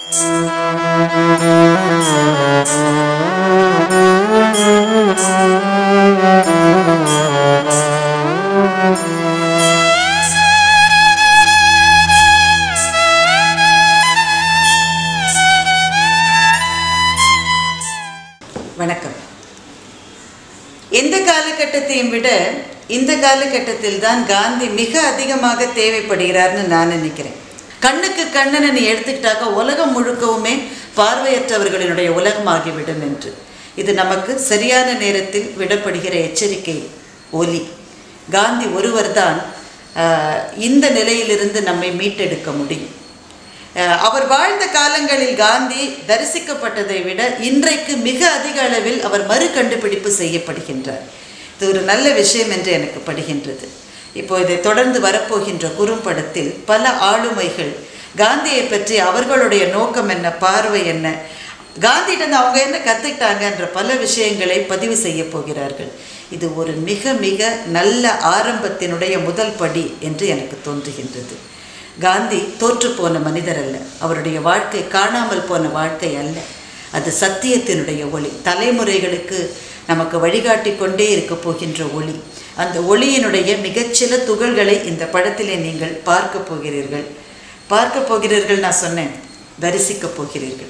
வணக்கம் எந்த காலகட்டத்தையும் விட இந்த காலகட்டத்தில் தான் காந்தி மிக அதிகமாக தேவைப்படுகிறார்னு நான் நினைக்கிறேன் கண்ணுக்கு கண்ணனை நீ எடுத்துக்கிட்டாக்க உலகம் முழுக்கவுமே பார்வையற்றவர்களினுடைய உலகமாகிவிடும் என்று இது நமக்கு சரியான நேரத்தில் விடப்படுகிற எச்சரிக்கை ஒலி காந்தி ஒருவர்தான் ஆஹ், இந்த நிலையிலிருந்து நம்மை மீட்டெடுக்க முடியும் அஹ் அவர் வாழ்ந்த காலங்களில் காந்தி தரிசிக்கப்பட்டதை விட இன்றைக்கு மிக அதிக அளவில் அவர் மறு கண்டுபிடிப்பு செய்யப்படுகின்றார் இது ஒரு நல்ல விஷயம் என்று எனக்கு படுகின்றது இப்போ இதை தொடர்ந்து வரப்போகின்ற குறும்படத்தில் பல ஆளுமைகள் காந்தியை பற்றி அவர்களுடைய நோக்கம் என்ன பார்வை என்ன காந்தியிடம் அவங்க என்ன கற்றுக்கிட்டாங்கன்ற பல விஷயங்களை பதிவு செய்ய போகிறார்கள் இது ஒரு மிக மிக நல்ல ஆரம்பத்தினுடைய முதல் படி என்று எனக்கு தோன்றுகின்றது காந்தி தோற்று போன மனிதர் அல்ல அவருடைய வாழ்க்கை காணாமல் போன வாழ்க்கை அல்ல அது சத்தியத்தினுடைய ஒளி தலைமுறைகளுக்கு நமக்கு வழிகாட்டி கொண்டே இருக்க போகின்ற ஒளி அந்த ஒளியினுடைய மிகச்சில துகள்களை இந்த படத்திலே நீங்கள் பார்க்க போகிறீர்கள் பார்க்க போகிறீர்கள் நான் சொன்னேன் தரிசிக்க போகிறீர்கள்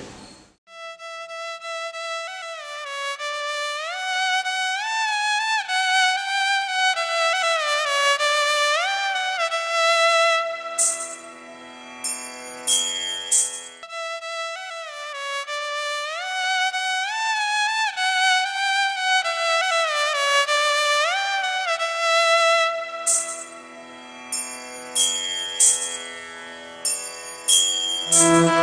Thank